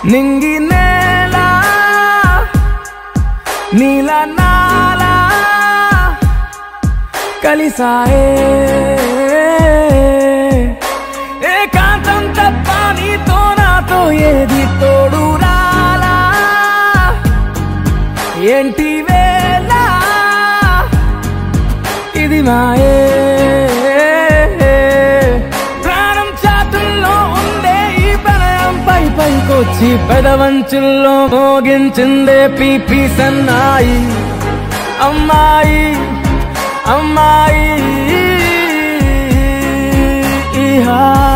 నింగి నేల నీల నాల కలిసాయే ఏకాంతం తప్ప నీతో నాతో ఏది తోడు రాలా ఏంటి వేళ ఇది మాయే ప్రాణం చాతుల్లో ఉండే ఈ ప్రణయం పై పైకొచ్చి పెదవంచుల్లో మోగించిందే పీపీ సన్నాయి అమ్మాయి అమ్మాయి ఈ హా